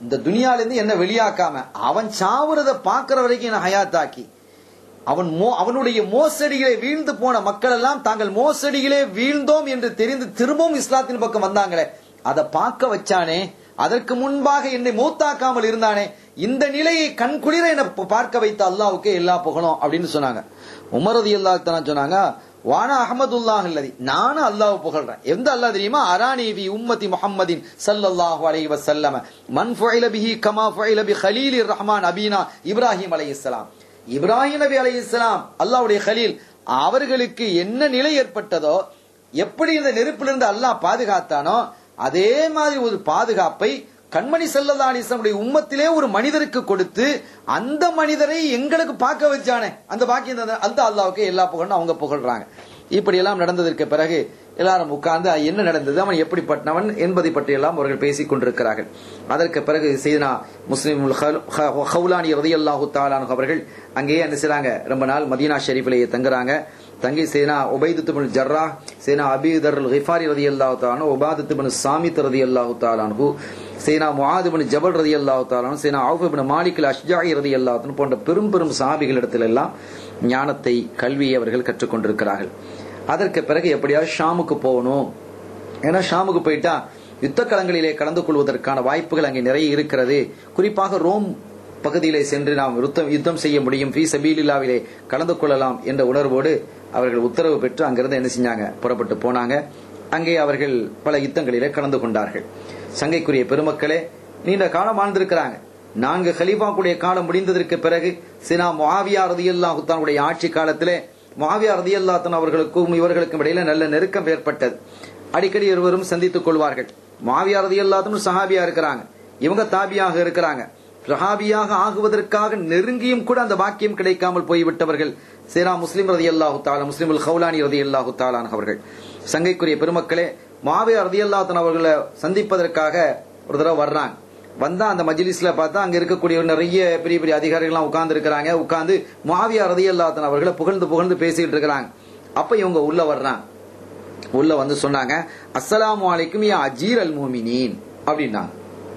இந்த துனியால இருந்து என்ன வெளியாக்காம அவன் சாவுறத பாக்குற வரைக்கும் என்ன ஹயாத்தாக்கி அவன் மோ அவனுடைய மோசடிகளை வீழ்ந்து போன மக்கள் எல்லாம் தாங்கள் மோசடிகளே வீழ்ந்தோம் என்று தெரிந்து திரும்பவும் இஸ்லாத்தின் பக்கம் வந்தாங்களே அதை பார்க்க வச்சானே அதற்கு முன்பாக என்னை மூத்தாக்காமல் இருந்தானே இந்த நிலையை கண்குளிர என பார்க்க வைத்த அல்லாவுக்கு எல்லா புகழும் அப்படின்னு சொன்னாங்க உமரது அல்லா சொன்னாங்க வானா அஹமதுல்லாஹ் அல்லதி நானும் அல்லாஹ் புகழ்றேன் எந்த அல்லாஹ் தெரியுமா அரானி பி உம்மதி முஹம்மதின் ஸல்லல்லாஹு அலைஹி வஸல்லம் மன் ஃபுஇல பிஹி கமா ஃபுஇல பி கலீலிர் ரஹ்மான் அபீனா இப்ராஹிம் அலைஹிஸ்ஸலாம் இப்ராஹிம் நபி அலைஹிஸ்ஸலாம் அல்லாஹ்வுடைய கலீல் அவர்களுக்கு என்ன நிலை ஏற்பட்டதோ எப்படி இந்த நெருப்பிலிருந்து அல்லாஹ் பாதுகாத்தானோ அதே மாதிரி ஒரு பாதுகாப்பை கண்மணி செல்லல்லா அலிஸ்லமுடைய உம்மத்திலே ஒரு மனிதருக்கு கொடுத்து அந்த மனிதரை எங்களுக்கு பார்க்க வச்சானே அந்த பாக்கியம் தந்த- அந்த அல்லாவுக்கு எல்லா புகழும் அவங்க புகழ்றாங்க இப்படி எல்லாம் நடந்ததற்கு பிறகு எல்லாரும் உட்கார்ந்து "அஹ், என்ன நடந்தது அவன் எப்படிப்பட்டவன் என்பதை பற்றி எல்லாம் அவர்கள் பேசிக் கொண்டிருக்கிறார்கள் அதற்கு பிறகு செய்தனா முஸ்லிம் ஹவுலானி ரதியல்லாஹு தாலான் அவர்கள் அங்கேயே என்ன செய்றாங்க ரொம்ப நாள் மதீனா ஷெரீஃபிலேயே தங்குறாங்க தங்கி சேனா உபைதத்து பின் ஜர்ரா சேனா அபீதர் கிஃபாரி ரதி அல்லாஹு தாலானு உபாதத்து பின் சாமித் ரதி அல்லாஹு தாலானு சேனா முஆது பின் ஜபல் ரதி அல்லாஹு தாலானு சேனா அவுஃப் பின் மாலிக் அஷ்ஜாயி ரதி அல்லாஹு போன்ற பெரும் பெரும் சாபிகளிடத்தில் எல்லாம் ஞானத்தை கல்வியை அவர்கள் கற்றுக்கொண்டிருக்கிறார்கள் அதற்கு பிறகு எப்படியாவது ஷாமுக்கு போகணும் ஏன்னா ஷாமுக்கு போயிட்டா யுத்த களங்களிலே கலந்து கொள்வதற்கான வாய்ப்புகள் அங்கே நிறைய இருக்கிறது குறிப்பாக ரோம் பகுதியிலே சென்று நாம் யுத்தம் யுத்தம் செய்ய முடியும் ஃபீ சபீலில்லாவிலே கலந்து கொள்ளலாம் என்ற உணர்வோடு அவர்கள் உத்தரவு பெற்று அங்கிருந்து என்ன செஞ்சாங்க புறப்பட்டு போனாங்க அங்கே அவர்கள் பல யுத்தங்களிலே கலந்து கொண்டார்கள் சங்கைக்குரிய பெருமக்களே நீண்ட காலம் வாழ்ந்திருக்கிறாங்க நான்கு ஹலீஃபாக்குடைய காலம் முடிந்ததற்கு பிறகு சினா முஆவியா ரதியல்லாஹு தன்னுடைய ஆட்சி காலத்திலே முஆவியா ரதியல்லாஹு அவர்களுக்கும் இவர்களுக்கும் இடையில நல்ல நெருக்கம் ஏற்பட்டது அடிக்கடி இருவரும் சந்தித்துக் கொள்வார்கள் முஆவியா ரதியல்லாஹு சஹாபியா இருக்கிறாங்க இவங்க தாபியாக இருக்கிறாங்க சஹாபியாக ஆகுவதற்காக நெருங்கியும் கூட அந்த பாக்கியம் கிடைக்காமல் போய்விட்டவர்கள் சேரா முஸ்லிம் ரதி அல்லாஹு தாலா முஸ்லிம் ஹவுலானி ரதி அல்லாஹு தாலான் அவர்கள் சங்கைக்குரிய பெருமக்களே மாவியா ரதி அல்லாஹன் அவர்களை சந்திப்பதற்காக ஒரு தடவை வர்றாங்க வந்தா அந்த மஜ்லிஸ்ல பார்த்தா அங்க இருக்கக்கூடிய நிறைய பெரிய பெரிய அதிகாரிகள்லாம் உட்கார்ந்து இருக்கிறாங்க உட்கார்ந்து மாவியா ரதி அல்லாஹன் அவர்களை புகழ்ந்து புகழ்ந்து பேசிட்டு இருக்கிறாங்க அப்ப இவங்க உள்ள வர்றாங்க உள்ள வந்து சொன்னாங்க அஸ்ஸலாமு அலைக்கும் யா அஜீர் அல் மோமினின் அப்படின்னாங்க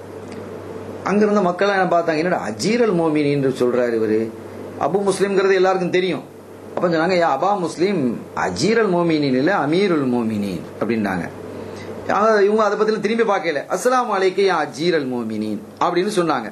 அங்கிருந்த மக்கள் என்ன பார்த்தாங்க என்னடா அஜீர் அல் மோமின் என்று சொல்றாரு இவரு அபு முஸ்லிம்ங்கிறது எல்லாருக்கும் தெரியும் அப்ப சொன்னாங்க யா அபா முஸ்லிம் அஜீர் அல் மோமினின் இல்ல அமீருல் மோமினின் அப்படின்னாங்க ஆனா, இவங்க அதை பத்தி திரும்பி பார்க்கல அஸ்ஸலாமு அலைக்கு யா அஜீர் அல் மோமினின் அப்படின்னு சொன்னாங்க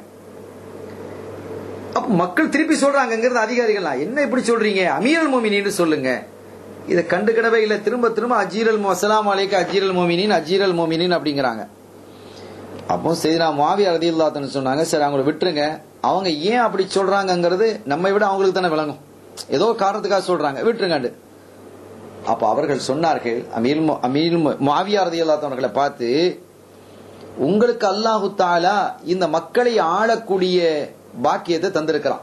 அப்ப மக்கள் திருப்பி சொல்றாங்க அங்கிருந்த அதிகாரிகள் என்ன இப்படி சொல்றீங்க அமீரல் மோமினின்னு சொல்லுங்க இதை கண்டுக்கிடவே இல்ல திரும்ப திரும்ப அஜீரல் மோ அஸ்ஸலாமு அலைக்கு அஜீரல் மோமினின் அஜீரல் மோமினின் அப்படிங்கிறாங்க அப்போ செய்தினா மாவியா ரதி சொன்னாங்க சரி அவங்கள விட்டுருங்க அவங்க ஏன் அப்படி சொல்றாங்கங்கிறது நம்மை விட அவங்களுக்கு தானே விளங்கும் ஏதோ ஒரு காரணத்துக்காக சொல்றாங்க விட்டுருங்க அப்ப அவர்கள் சொன்னார்கள் அமீல் மு- அமீல் மு- மாவியா ரதி அவர்களை பார்த்து உங்களுக்கு அல்லாஹு தாலா இந்த மக்களை ஆளக்கூடிய பாக்கியத்தை தந்திருக்கிறான்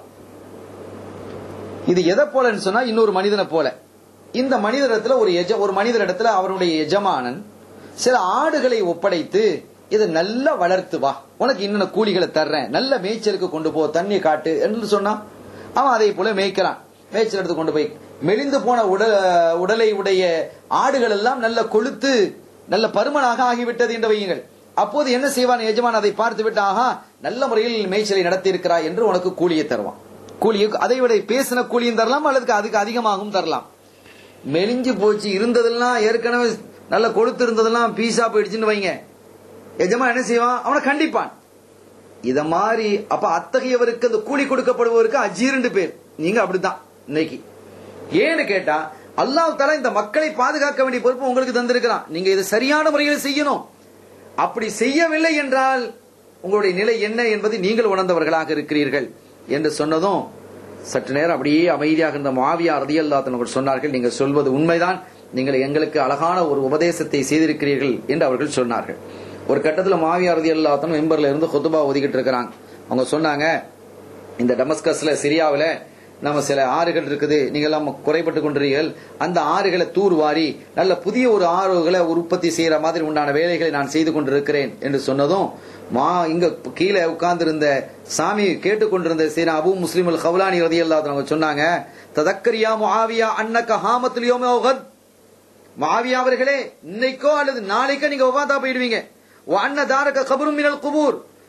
இது எதை போலன்னு சொன்னா இன்னொரு மனிதனை போல இந்த மனிதரிடத்துல ஒரு எஜ ஒரு மனிதரிடத்துல அவருடைய எஜமானன் சில ஆடுகளை ஒப்படைத்து இதை நல்லா வளர்த்து வா உனக்கு இன்னென்ன கூலிகளை தர்றேன் நல்ல மேய்ச்சலுக்கு கொண்டு போ தண்ணி காட்டு என்று சொன்னான் அவன் அதை போல மேய்க்கிறான் மேய்ச்சல் எடுத்து கொண்டு போய் மெலிந்து போன உடல் உடலை உடைய ஆடுகள் எல்லாம் நல்ல கொழுத்து நல்ல பருமனாக ஆகிவிட்டது என்று வையுங்கள் அப்போது என்ன செய்வான் எஜமான் அதை பார்த்து விட்டு ஆஹா நல்ல முறையில் மேய்ச்சலை நடத்தி இருக்கிறாய் என்று உனக்கு கூலியை தருவான் கூலியை அதை விட பேசின கூலியும் தரலாம் அல்லது அதுக்கு அதிகமாகவும் தரலாம் மெலிஞ்சு போச்சு இருந்ததெல்லாம் ஏற்கனவே நல்ல கொழுத்து இருந்ததெல்லாம் பீஸா போயிடுச்சுன்னு வைங்க எஜமான் என்ன செய்வான் அவனை கண்டிப்பான் இத மாதிரி அப்ப அத்தகையவருக்கு அந்த கூலி கொடுக்கப்படுபவருக்கு அஜீரண்டு பேர் நீங்க அப்படித்தான் இன்னைக்கு ஏன்னு கேட்டா அல்லாஹ் தலா இந்த மக்களை பாதுகாக்க வேண்டிய பொறுப்பு உங்களுக்கு தந்திருக்கிறான் நீங்க இதை சரியான முறையில் செய்யணும் அப்படி செய்யவில்லை என்றால் உங்களுடைய நிலை என்ன என்பதை நீங்கள் உணர்ந்தவர்களாக இருக்கிறீர்கள் என்று சொன்னதும் சற்று நேரம் அப்படியே அமைதியாக இருந்த மாவியா ரதியல்லாத்தன் சொன்னார்கள் நீங்கள் சொல்வது உண்மைதான் நீங்கள் எங்களுக்கு அழகான ஒரு உபதேசத்தை செய்திருக்கிறீர்கள் என்று அவர்கள் சொன்னார்கள் ஒரு கட்டத்தில் மாவியா ரதியல்லாத்தன் மெம்பர்ல இருந்து கொத்துபா ஒதுக்கிட்டு இருக்கிறாங்க அவங்க சொன்னாங்க இந்த டமஸ்கஸ்ல சிரியாவுல நம்ம சில ஆறுகள் இருக்குது நீங்க எல்லாம் குறைபட்டு கொண்டிருக்கீர்கள் அந்த ஆறுகளை தூர்வாரி நல்ல புதிய ஒரு ஆறுகளை உற்பத்தி செய்யற மாதிரி உண்டான வேலைகளை நான் செய்து கொண்டிருக்கிறேன் என்று சொன்னதும் மா இங்க கீழே உட்கார்ந்திருந்த சாமி கேட்டுக்கொண்டிருந்த சீனா அபு முஸ்லிம் அல் ஹவுலானி ரதி அவங்க சொன்னாங்க ததக்கரியா முஆவியா அன்னக ஹாமத்துல் யோம உகத் மாவியா அவர்களே இன்னைக்கோ அல்லது நாளைக்கோ நீங்க ஒவ்வாதா போயிடுவீங்க அன்ன தாரக கபரும் மினல் குபூர்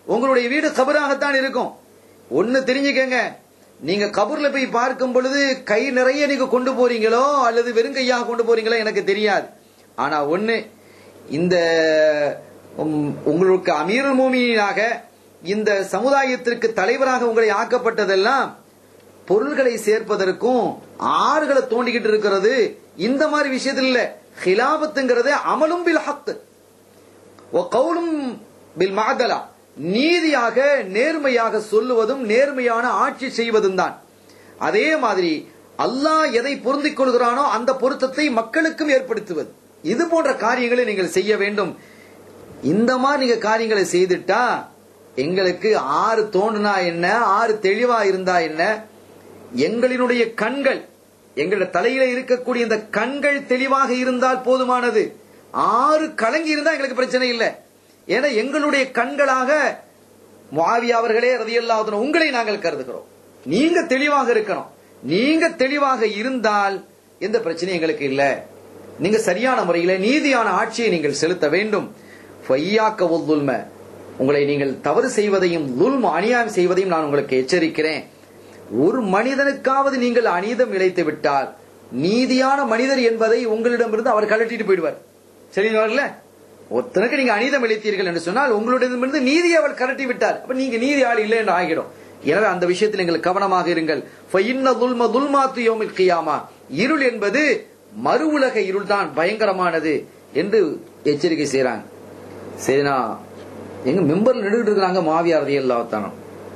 உங்களுடைய வீடு கபராகத்தான் இருக்கும் ஒன்னு தெரிஞ்சுக்கங்க நீங்க கபூர்ல போய் பார்க்கும் பொழுது கை நிறைய நீங்க கொண்டு போறீங்களோ அல்லது வெறுங்கையாக கொண்டு போறீங்களோ எனக்கு தெரியாது ஆனா ஒண்ணு இந்த உம், உங்களுக்கு அமீருல் மூமினாக இந்த சமுதாயத்திற்கு தலைவராக உங்களை ஆக்கப்பட்டதெல்லாம் பொருள்களை சேர்ப்பதற்கும் ஆறுகளை தோண்டிக்கிட்டு இருக்கிறது இந்த மாதிரி விஷயத்துல இல்ல ஹிலாபத்துங்கிறது அமலும் பில் ஹக் கவுலும் பில் மகதலா நீதியாக நேர்மையாக சொல்லுவதும் நேர்மையான ஆட்சி செய்வதும் தான் அதே மாதிரி அல்லாஹ் எதை பொருந்திக் கொள்கிறானோ அந்த பொருத்தத்தை மக்களுக்கும் ஏற்படுத்துவது இது போன்ற காரியங்களை நீங்கள் செய்ய வேண்டும் இந்த மாதிரி நீங்க காரியங்களை செய்துட்டா எங்களுக்கு ஆறு தோண்டுனா என்ன ஆறு தெளிவா இருந்தா என்ன எங்களினுடைய கண்கள் எங்களோட தலையில இருக்கக்கூடிய இந்த கண்கள் தெளிவாக இருந்தால் போதுமானது ஆறு கலங்கி இருந்தா எங்களுக்கு பிரச்சனை இல்லை ஏன்னா எங்களுடைய கண்களாக முஆவியா அவர்களே ரதியல்லாஹு உங்களை நாங்கள் கருதுகிறோம் நீங்க தெளிவாக இருக்கணும் நீங்க தெளிவாக இருந்தால் எந்த பிரச்சனையும் எங்களுக்கு இல்ல நீங்க சரியான முறையில நீதியான ஆட்சியை நீங்கள் செலுத்த வேண்டும் ஃபையாக்க உல்துல்ம உங்களை நீங்கள் தவறு செய்வதையும் துல்ம அநியாயம் செய்வதையும் நான் உங்களுக்கு எச்சரிக்கிறேன் ஒரு மனிதனுக்காவது நீங்கள் அநீதம் இழைத்து விட்டால் நீதியான மனிதர் என்பதை உங்களிடமிருந்து அவர் கழட்டிட்டு போயிடுவார் சரிங்களா ஒருத்தனுக்கு நீங்க அநீதம் இழைத்தீர்கள் என்று சொன்னால் உங்களிடமிருந்து நீதியை அவர் கரட்டி விட்டார் அப்ப நீங்க நீதி ஆள் இல்லை என்று ஆகிடும் எனவே அந்த விஷயத்தில் நீங்கள் கவனமாக இருங்கள் ஃபைன்ன துல்ம துல்மாத்து யௌமில் கியாமா இருள் என்பது மறு உலக இருள் தான் பயங்கரமானது என்று எச்சரிக்கை செய்றாங்க சரினா எங்க மெம்பர்ல நின்றுட்டு இருக்கிறாங்க மாவியார் ரதியல்லாஹு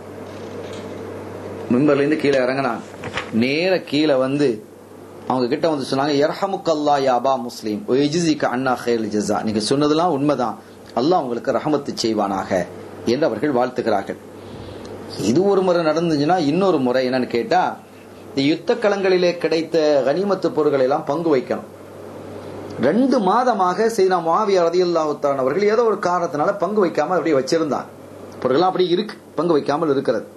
மிம்பர்ல இருந்து கீழே இறங்கினாங்க நேர கீழே வந்து அவங்க கிட்ட வந்து சொன்னாங்க யர்ஹமுக்கல்லா யா அபா முஸ்லீம் ஒய்ஜிசிக்க அண்ணா ஹேல் ஜஸா நீங்க சொன்னதெல்லாம் உண்மைதான் அல்லாஹ் உங்களுக்கு ரஹமத்து செய்வானாக என்று அவர்கள் வாழ்த்துகிறார்கள் இது ஒரு முறை நடந்துச்சுன்னா இன்னொரு முறை என்னன்னு கேட்டா இந்த யுத்த களங்களிலே கிடைத்த கனிமத்து பொருட்களை எல்லாம் பங்கு வைக்கணும் ரெண்டு மாதமாக செய்தா மாவியா ரதியுல்லாவுத்தான் அவர்கள் ஏதோ ஒரு காரணத்தினால பங்கு வைக்காம அப்படியே வச்சிருந்தாங்க பொருட்கள்லாம் அப்படி இருக்கு பங்கு வைக்காமல் இருக்கிறது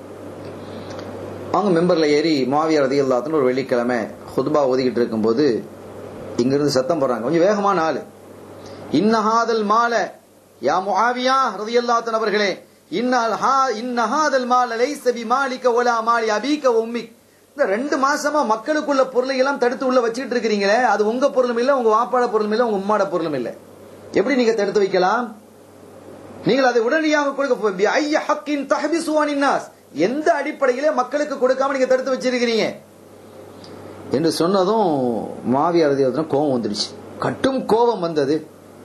அவங்க மெம்பர்ல ஏறி மாவியா ரதியுல்லாத்துன்னு ஒரு வெள்ளிக்கிழமை ஹுதுபா ஓதிக்கிட்டு இருக்கும்போது இங்கிருந்து சத்தம் போடுறாங்க கொஞ்சம் வேகமான ஆளு இன்னஹாதல் மால யா முஆவியா ரதியல்லாத்தன் அவர்களே இன்னல் ஹா இன்னஹாதல் மால லைஸ பிமாலிக வலா மாலி அபீக உம்மிக் இந்த ரெண்டு மாசமா மக்களுக்குள்ள பொருளை எல்லாம் தடுத்து உள்ள வச்சுக்கிட்டு இருக்கிறீங்களே அது உங்க பொருளும் இல்ல உங்க வாப்பாட பொருளும் இல்ல உங்க உம்மாட பொருளும் இல்ல எப்படி நீங்க தடுத்து வைக்கலாம் நீங்கள் அதை உடனடியாக கொடுக்க பி ஐய ஹக்கின் தஹபிசுவானின் நாஸ் எந்த அடிப்படையிலே மக்களுக்கு கொடுக்காம நீங்க தடுத்து வச்சிருக்கிறீங்க என்று சொன்னதும் மாவியார் ரதியல்லாஹு கோபம் வந்துடுச்சு கட்டும் கோபம் வந்தது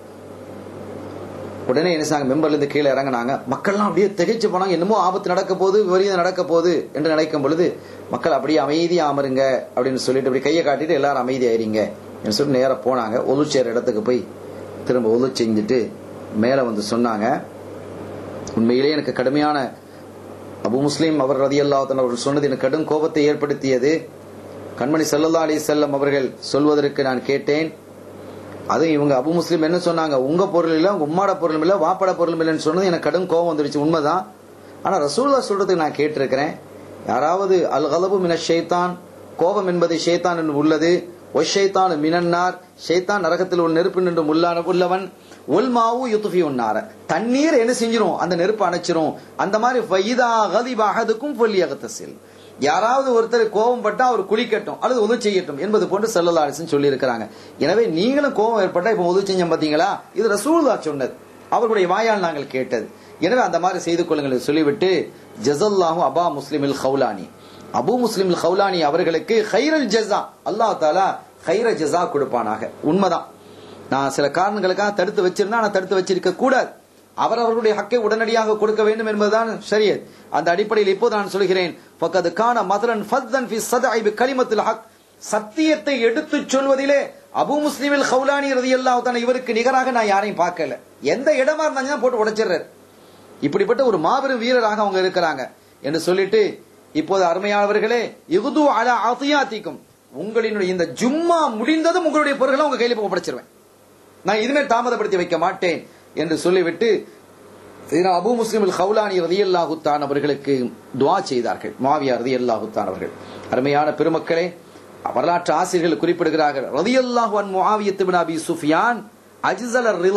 உடனே என்ன செய்றாங்க மெம்பர்ல இருந்து கீழே இறங்குனாங்க மக்கள்லாம் அப்படியே திகைச்சு போனாங்க என்னமோ ஆபத்து நடக்க போகுது விபரீதம் நடக்க போகுது என்று நினைக்கும் பொழுது மக்கள் அப்படியே அமைதியா அமருங்க அப்படின்னு சொல்லிட்டு அப்படி கையை காட்டிட்டு எல்லாரும் அமைதியாயிருங்க என்று சொல்லி நேரா போனாங்க ஒலு செய்யற இடத்துக்கு போய் திரும்ப ஒலு செஞ்சுட்டு மேல வந்து சொன்னாங்க உண்மையிலேயே எனக்கு கடுமையான அபு முஸ்லீம் அவர் ரதி அவர்கள் சொன்னது எனக்கு கடும் கோபத்தை ஏற்படுத்தியது கண்மணி சல்லல்லா அலி செல்லம் அவர்கள் சொல்வதற்கு நான் கேட்டேன் அதுவும் இவங்க அபு முஸ்லீம் என்ன சொன்னாங்க உங்க பொருள் இல்ல உங்க உம்மாட பொருளும் இல்ல வாப்பாட பொருளும் இல்லைன்னு சொன்னது எனக்கு கடும் கோபம் வந்துருச்சு உண்மைதான் ஆனா ரசூல்லா சொல்றதுக்கு நான் கேட்டிருக்கிறேன் யாராவது அல் கலபு மின ஷைத்தான் கோபம் என்பது ஷைத்தான் என்று உள்ளது ஒஷைத்தான் மினன்னார் ஷைத்தான் நரகத்தில் ஒரு நெருப்பு நின்று உள்ளான உள்ளவன் உல்மாவு யுத்துஃபி உன்னார தண்ணீர் என்ன செஞ்சிரும் அந்த நெருப்பு அணைச்சிரும் அந்த மாதிரி ஃபைதா கதிப அகதுக்கும் பொல்லியகத்தசில் யாராவது ஒருத்தர் கோபம் பட்டா அவர் குளிக்கட்டும் அல்லது உதவி செய்யட்டும் என்பது போன்று செல்லல்லா அலிசன் சொல்லி இருக்கிறாங்க எனவே நீங்களும் கோபம் ஏற்பட்டா இப்ப உதவி செஞ்சோம் பாத்தீங்களா இது ரசூல்லா சொன்னது அவர்களுடைய வாயால் நாங்கள் கேட்டது எனவே அந்த மாதிரி செய்து கொள்ளுங்கள் என்று சொல்லிவிட்டு ஜசல்லாஹு அபா முஸ்லிமில் ஹவுலானி அபு முஸ்லிம் ஹவுலானி அவர்களுக்கு ஹைரல் ஜஸா அல்லாஹ் தாலா ஹைர ஜஸா கொடுப்பானாக உண்மைதான் நான் சில காரணங்களுக்காக தடுத்து வச்சிருந்தா நான் தடுத்து வச்சிருக்க கூடாது அவர் அவர்களுடைய ஹக்கை உடனடியாக கொடுக்க வேண்டும் என்பதுதான் சரியத் அந்த அடிப்படையில் இப்போது நான் சொல்கிறேன் ஃபக்கது கான மதரன் ஃபத்தன் ஃபி சதஐ பி கலிமத்தில் ஹக் சத்தியத்தை எடுத்துச் சொல்வதிலே அபு முஸ்லிமில் ஹவுலானி ரதியல்லாஹு தஆலா இவருக்கு நிகராக நான் யாரையும் பார்க்கல எந்த இடமா இருந்தாங்க போட்டு உடைச்சிடுறாரு இப்படிப்பட்ட ஒரு மாபெரும் வீரராக அவங்க இருக்கிறாங்க என்று சொல்லிட்டு இப்போது அருமையானவர்களே இகுது அலா ஆத்தியாத்திக்கும் உங்களினுடைய இந்த ஜும்மா முடிந்ததும் உங்களுடைய பொருட்களை உங்க கையில ஒப்படைச்சிருவேன் நான் இதுமே தாமதப்படுத்தி வைக்க மாட்டேன் என்று சொல்லிவிட்டு சையதுனா அபு முஸ்லிம் ஹவுலானி ரதியல்லாஹு தான் அவர்களுக்கு துவா செய்தார்கள் மாவியா ரதியல்லாஹு தான் அவர்கள் அருமையான பெருமக்களே வரலாற்று ஆசிரியர்கள் குறிப்பிடுகிறார்கள் ரதியல்லாஹு அன் முஆவியத் இப்னு அபி சுஃபியான் அஜ்ஸல் ரிலா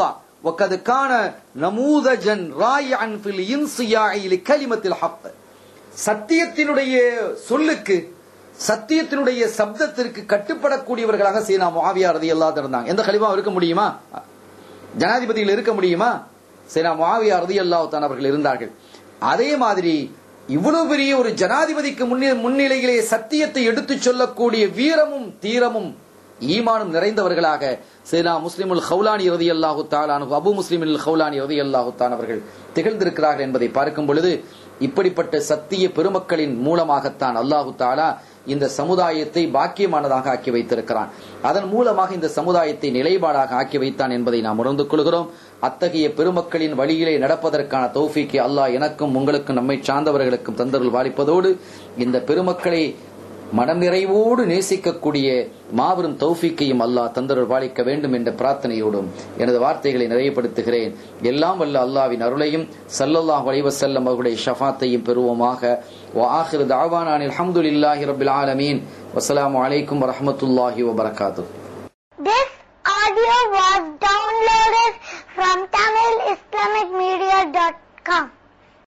وقد كان نموذجا رايعا في الانصياع لكلمة الحق சத்தியத்தினுடைய சொல்லுக்கு சத்தியத்தினுடைய சப்தத்திற்கு கட்டுப்படக்கூடியவர்களாக சீனா முஆவியா ரதியல்லாஹு இருந்தாங்க எந்த கலிமா இருக்க முடியுமா ஜனாதிபதியில் இருக்க முடியுமா சீனா முஆவியா ரதியல்லாஹு தான் அவர்கள் இருந்தார்கள் அதே மாதிரி இவ்வளவு பெரிய ஒரு ஜனாதிபதிக்கு முன்னி- முன்னிலையிலே சத்தியத்தை எடுத்துச் சொல்லக்கூடிய வீரமும் தீரமும் ஈமானும் நிறைந்தவர்களாக சீனா முஸ்லிமுல் ஹவுலானி ரதி அல்லாஹு தாலானு அபு முஸ்லிமில் ஹவுலானி ரதி அல்லாஹு தான் அவர்கள் திகழ்ந்திருக்கிறார்கள் என்பதை பார்க்கும் பொழுது இப்படிப்பட்ட சத்திய பெருமக்களின் மூலமாகத்தான் அல்லாஹு தாலா இந்த சமுதாயத்தை பாக்கியமானதாக ஆக்கி வைத்திருக்கிறான் அதன் மூலமாக இந்த சமுதாயத்தை நிலைப்பாடாக ஆக்கி வைத்தான் என்பதை நாம் உணர்ந்து கொள்கிறோம் அத்தகைய பெருமக்களின் வழியிலே நடப்பதற்கான தௌஃபீக்கை அல்லாஹ் எனக்கும் உங்களுக்கும் நம்மை சார்ந்தவர்களுக்கும் தந்தருள் வாலிப்பதோடு இந்த பெருமக்களை மனம் நிறைவோடு நேசிக்கக்கூடிய மாபெரும் தௌஃபீக்கையும் அல்லாஹ் தந்தருள் வாழிக்க வேண்டும் என்ற பிரார்த்தனையோடும் எனது வார்த்தைகளை நிறைவுபடுத்துகிறேன் எல்லாம் வல்ல அல்லாவின் அருளையும் சல்லல்லாஹு அலைஹி வஸல்லம் அவர்களுடைய ஷஃபாத்தையும் பெறுவோமாக وآخر دعوانا أن الحمد لله رب العالمين والسلام عليكم ورحمة الله وبركاته This audio was downloaded from TamilIslamicMedia.com.